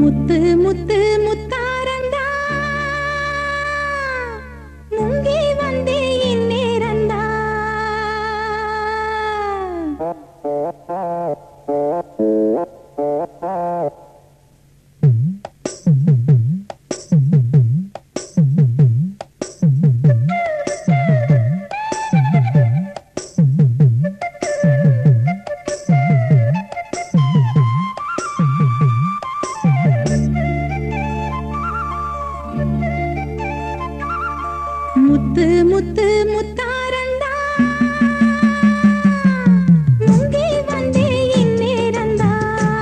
முத்து முத்து முத்தாரந்தா முங்கி வந்தே இந்நேரந்தா முத்து முத்து முத்தாரந்தா முங்கி வந்தே இந்நேரந்தா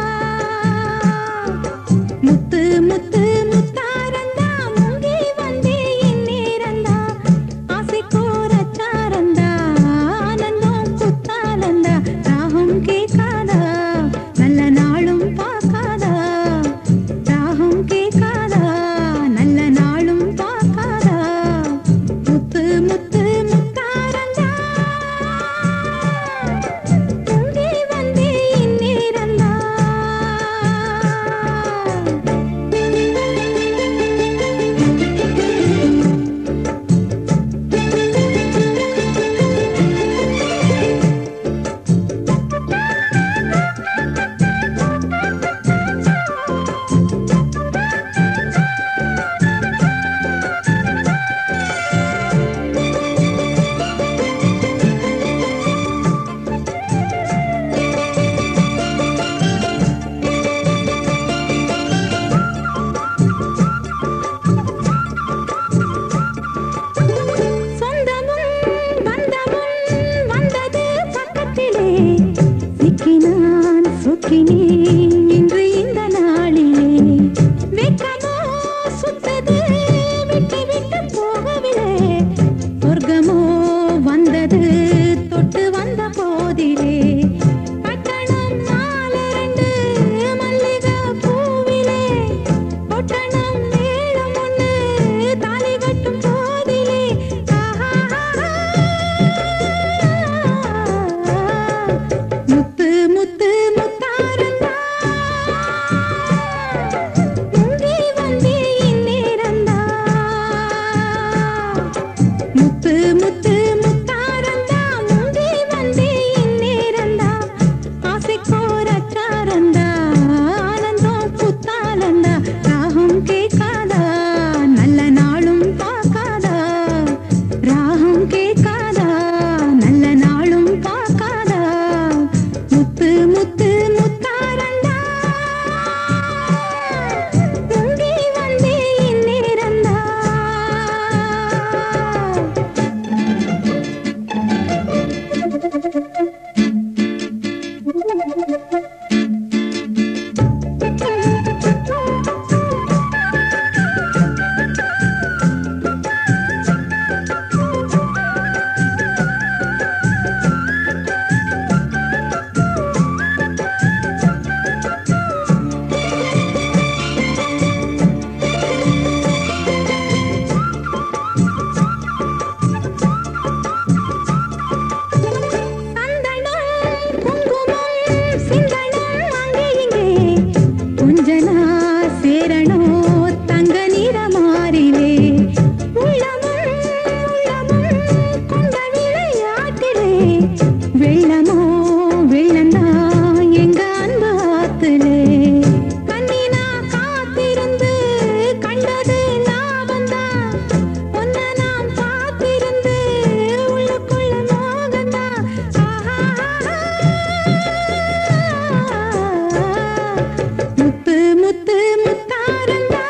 முத்து முத்து முத்தாரந்தா முங்கி வந்தே இந்நேரந்தா ஆசை கோரச்சாரந்தா ஆனந்தம் குத்தாலந்தா ராகம் கேட்காதா நல்ல நாளும் பார்க்காதா ராகம் கேட்காதா நல்ல நாளும் பார்க்காதா முத்து முத்து முத்தாரந்தா பொங்கி வந்தே இந்நேரந்தா சொந்தமும் பந்தமும் வந்தது பக்கத்திலே சிக்கினான் சுக்கினேன் இன்று இந்த நாளிலே வெட்கமோ சுத்தது விட்டு விட்டு போகவில்லை சொர்க்கமோ வந்தது தொட்டு வந்த போதிலே பட்டணம் நாலரண்டு மல்லிகை பூவிலே பொட்டணம் மேளம் ஒண்ணு தாலி கட்டும் போதிலே முத்து முத்து முத்தாரந்தா முங்கி வந்தே இந்நேரந்தா முத்து முத்து முத்தாரந்தா முங்கி வந்தே இந்நேரந்தா ஆசை கோரச்சாரந்தா ஆனந்தம் புத்தாலந்தா ராகம் கேட்காதா நல்ல நாளும் பார்க்காதா ராகம் கேட்காதா நல்ல நாளும் பார்க்காதா முத்து முத்து முத்தாரந்தா முங்கி வந்தே இந்நேரந்தா சந்தனம் குங்குமம் சிந்தனம் அங்கே இங்கே கொஞ்ச நாள் சேரணும் தங்க நிற மாறிலே உள்ளமும் உள்ளமும் கொண்ட விளையாட்டிலே வெள்ளமோ வெள்ளந்தான் எங்க அன்பு ஆத்திலே கண்ணினா காத்திருந்து கண்டது லாபந்தான் ஒன்ன நாம் பார்த்திருந்து உள்ளுக்குள்ள மோகந்தான் முத்து முத்து முத்தாரந்தா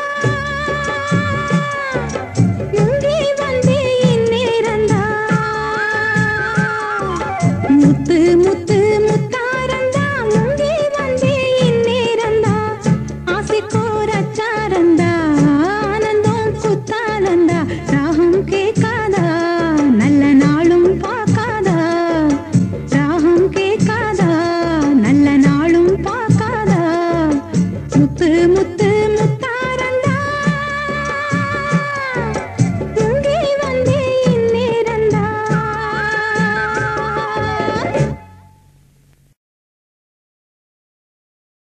முங்கி வந்தே இந்நேரந்தா முத்து முத்து